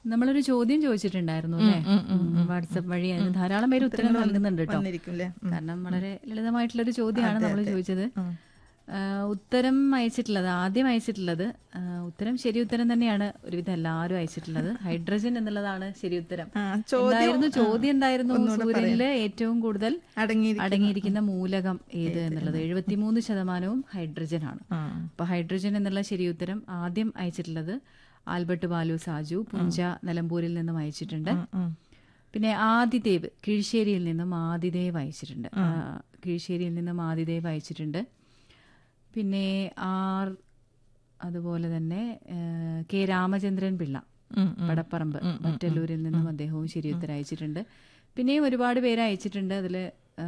നമ്മളൊരു ചോദ്യം ചോദിച്ചിട്ടുണ്ടായിരുന്നു അല്ലേ വാട്സപ്പ് വഴി അതിന് ധാരാളം പേര് ഉത്തരം നൽകുന്നുണ്ട് കേട്ടോ വന്നിരിക്കും അല്ലേ കാരണം വളരെ ലളിതമായിട്ടുള്ളൊരു ചോദ്യമാണ് നമ്മൾ ചോദിച്ചത് ആ, ഉത്തരം അയച്ചിട്ടുള്ളത് ആദ്യം അയച്ചിട്ടുള്ളത് ആ, ഉത്തരം ശരി ഉത്തരം തന്നെയാണ് ഒരുവിധം എല്ലാവരും അയച്ചിട്ടുള്ളത് ഹൈഡ്രജൻ എന്നുള്ളതാണ് ശരി ഉത്തരം ആ, ചോദ്യം എന്തായിരുന്നു ചോദ്യം എന്തായിരുന്നു സൂര്യനില് ഏറ്റവും കൂടുതൽ അടങ്ങിയിരിക്കും അടങ്ങിയിരിക്കുന്ന മൂലകം ഏത് എന്നുള്ളത് എഴുപത്തിമൂന്ന് ശതമാനവും ഹൈഡ്രജൻ ആണ് ആ അപ്പൊ ഹൈഡ്രജൻ എന്നുള്ള ശരി ഉത്തരം ആദ്യം അയച്ചിട്ടുള്ളത് ആൽബർട്ട് ബാലു സാജു പുഞ്ച നിലമ്പൂരിൽ നിന്നും അയച്ചിട്ടുണ്ട് ഉം. പിന്നെ ആദിദേവ് കീഴ്ശ്ശേരിയിൽ നിന്നും ആദിദേവ് അയച്ചിട്ടുണ്ട് ആ, കീഴ്ശ്ശേരിയിൽ നിന്നും ആദിദേവ് അയച്ചിട്ടുണ്ട് പിന്നെ ആർ അതുപോലെ തന്നെ ആ, കെ രാമചന്ദ്രൻ പിള്ള ഉം, ഉം. പടപ്പറമ്പ് മറ്റല്ലൂരിൽ നിന്നും അദ്ദേഹവും ശരിയുത്തരം അയച്ചിട്ടുണ്ട് പിന്നെയും ഒരുപാട് പേര് അയച്ചിട്ടുണ്ട് അതിൽ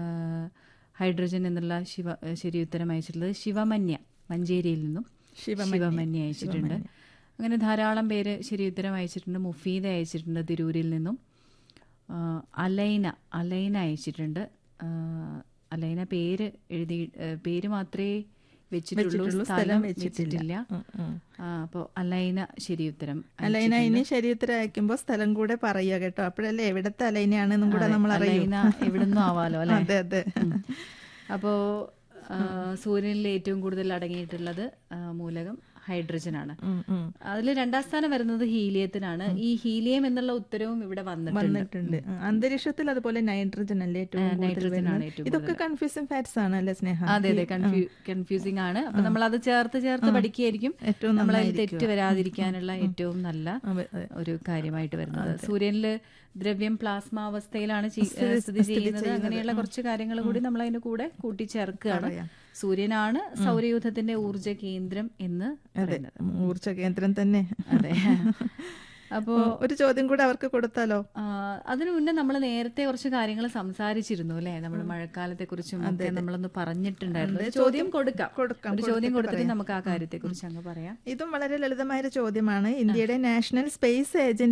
ഹൈഡ്രജൻ എന്നുള്ള ശിവ ശരിയുത്തരം അയച്ചിട്ടുള്ളത് ശിവമന്യ മഞ്ചേരിയിൽ നിന്നും ശിവമന്യ അയച്ചിട്ടുണ്ട് അങ്ങനെ ധാരാളം പേര് ശരിയുത്തരം അയച്ചിട്ടുണ്ട് മുഫീദ അയച്ചിട്ടുണ്ട് തിരൂരിൽ നിന്നും ആ, അലൈന അലൈന അയച്ചിട്ടുണ്ട് ആ, അലൈന പേര് എഴുതി ഏ, പേര് മാത്രമേ വെച്ചിട്ടുള്ളൂ സ്ഥലം വെച്ചിട്ടില്ല ഉം, ഉം. അപ്പോൾ അലൈന ശരിയുത്തരം അലൈന ഇനി ശരീരത്തിൽ അയക്കുമ്പോ സ്ഥലം കൂടെ പറയുക കേട്ടോ അപ്പോഴല്ലേ എവിടത്തെ അലൈനയാണെന്നും കൂടെ നമ്മൾ അറിയും അലൈന എവിടുന്നും ആവാലോ അല്ലെ അതെ അതെ അപ്പോ ആ, സൂര്യനിൽ ഏറ്റവും കൂടുതൽ അടങ്ങിയിട്ടുള്ളത് ആ, മൂലകം ഹൈഡ്രജൻ ആണ് ഉം, ഉം. അതിൽ രണ്ടാം സ്ഥാനം വരുന്നത് ഹീലിയത്തിനാണ് ഈ ഹീലിയം എന്നുള്ള ഉത്തരവും ഇവിടെ വന്നിട്ടുണ്ട് വന്നിട്ടുണ്ട് ആ, അന്തരീക്ഷത്തിൽ അതുപോലെ നൈട്രജൻ അല്ലേ ഏറ്റവും കൂടുതൽ നൈട്രജൻ ആണ് വരുന്നത്? ഏറ്റവും ഇതൊക്കെ കൺഫ്യൂസിംഗ് ഫാക്ട്സ് ആണ് അല്ലേ സ്നേഹ അതെ അതെ കൺഫ്യൂസിംഗ് ആണ് അപ്പൊ നമ്മൾ അത് ചേർത്ത് ചേർത്ത് പഠിക്കുകയായിരിക്കും ഏറ്റവും നമ്മൾ അതിൽ തെറ്റ് വരാതിരിക്കാനുള്ള ഏറ്റവും നല്ല അതെ, അതെ. ഒരു കാര്യമായിട്ട് വരുന്നത് സൂര്യനില് ദ്രവ്യം പ്ലാസ്മ അവസ്ഥയിലാണ് ചി- ഏഹ് സ്ഥിതി ചെയ്യുന്നത് അങ്ങനെയുള്ള കുറച്ച് കാര്യങ്ങൾ കൂടി നമ്മൾ അതിന്റെ കൂടെ കൂട്ടിച്ചേർക്കുകയാണ് സൂര്യനാണ് സൗരയൂഥത്തിന്റെ ഊർജ കേന്ദ്രം എന്ന് പറയുന്നത് ഊർജ കേന്ദ്രം തന്നെ അതെ അപ്പോ ഒരു ചോദ്യം കൂടെ അവർക്ക് കൊടുത്താലോ ആ, അതിനു മുന്നേ നമ്മൾ നേരത്തെ കുറച്ച് കാര്യങ്ങൾ സംസാരിച്ചിരുന്നു അല്ലെ നമ്മൾ മഴക്കാലത്തെ കുറിച്ചും ഒക്കെ നമ്മളൊന്ന് പറഞ്ഞിട്ടുണ്ടായിരുന്നു ഒരു ചോദ്യം കൊടുക്കാം കൊടുക്കാം, ഒരു ചോദ്യം കൊടുത്തിട്ട് നമുക്ക് ആ കാര്യത്തെ കുറിച്ച് അങ്ങ് പറയാം ഇതും വളരെ ലളിതമായ ഒരു ചോദ്യമാണ് ഇന്ത്യയുടെ നാഷണൽ സ്പേസ് ഏജൻസി